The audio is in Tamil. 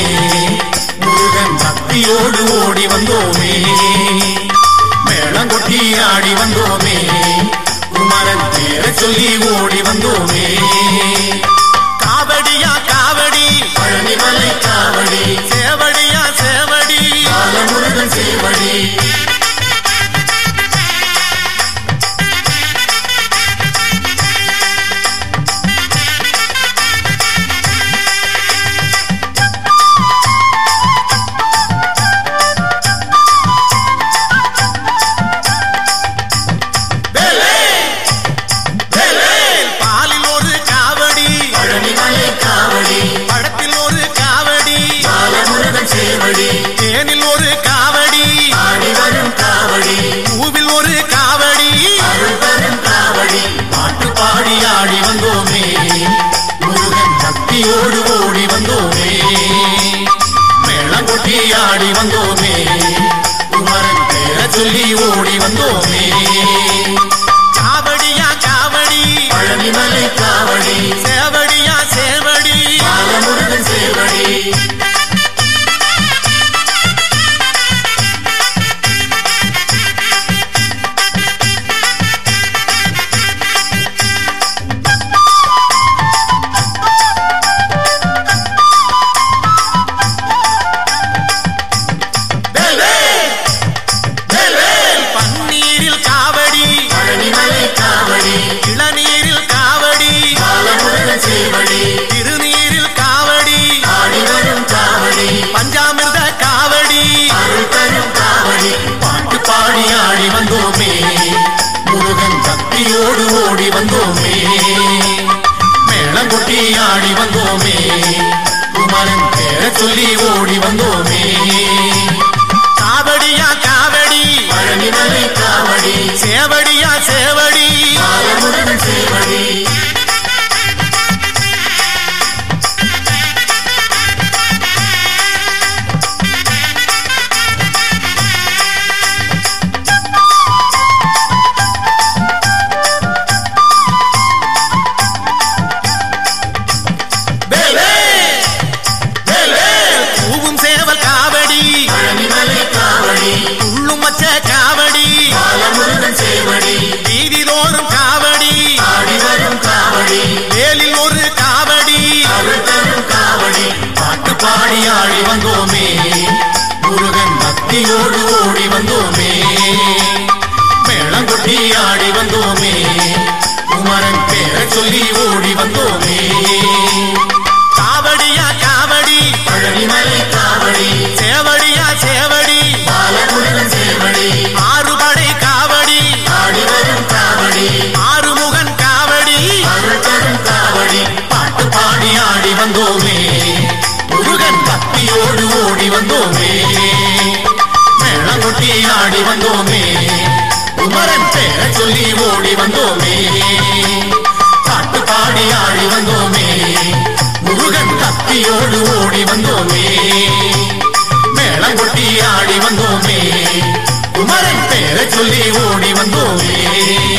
முருகன் பக்தியோடு ஓடி வந்தோமே மேளம் கொட்டி ஆடி வந்தோமே குமரன் பேர சொல்லி ஓடி வந்தோமே காவடியா காவடி பழனிமலை காவடி சேவடியா சேவடி பாலமுருகன் சேவடி பாலில் ஒரு காவடி பழனிமலை காவடி பழத்தில் ஒரு காவடி பாலமுருகன் சேவடி தேனில் ஒரு காவடி ஆடி வரும் காவடி பூவில் ஒரு காவடி அருள் தரும் காவடி பாட்டு பாடி ஆடி வந்தோமே முருகன் பக்தியோடு ஓடி வந்தோமே மேளம் கொட்டி ஆடி வந்தோமே குமரன் பேர சொல்லி ஓடி வந்தோமே காவடியா காவடி பழனிமலை காவடி சேவடியா சேவடி பாலமுருகன் சேவடி பன்னீரில் காவடி பழனிமலை காவடி இளநீரில் காவடி பாலமுருகன் சேவடி திருநீரில் காவடி ஆடி வரும் காவடி பஞ்சாமிர்த காவடி அருள் தரும் காவடி பாட்டு பாடி ஆடி வந்தோமே முருகன் பக்தியோடு ஓடி வந்தோமே மேளம் கொட்டி ஆடி வந்தோமே குமரன் பேர சொல்லி ஓடி வந்தோமே காவடியா காவடி பழனிமலை காவடி சேவடியா சேவடி பாலமுருகன் சேவடி பூவும் சேவல் காவடி பழனிமலை காவடி உள்ளும் மச்ச காவடி பாலமுருகன் சேவடி வீதி தோறும் காவடி ஆடி வரும் காவடி வேலில் ஒரு காவடி அருள் தரும் காவடி பாட்டு பாடி ஆடி வந்தோமே முருகன் பக்தியோடு ஓடி வந்தோமே மேளம் கொட்டி ஆடி வந்தோமே குமரன் பேர சொல்லி ஓடி வந்தோமே காவடியா காவடி பழனிமலை காவடி சேவடியா சேவடி பாலமுருகன் சேவடி ஆறுபடை காவடி ஆடி வரும் காவடி ஆறுமுகன் காவடி அருள் தரும் காவடி பாட்டு பாடி ஆடி வந்தோமே முருகன் பக்தியோடு ஓடி வந்தோமே மேளம் கொட்டி ஆடி வந்தோமே குமரன் பேர சொல்லி ஓடி வந்தோமே பாட்டு பாடி ஆடி வந்தோமே முருகன் பக்தியோடு ஓடி வந்தோமே மேளம் கொட்டி ஆடி வந்தோமே குமரன் பேர சொல்லி ஓடி வந்தோமே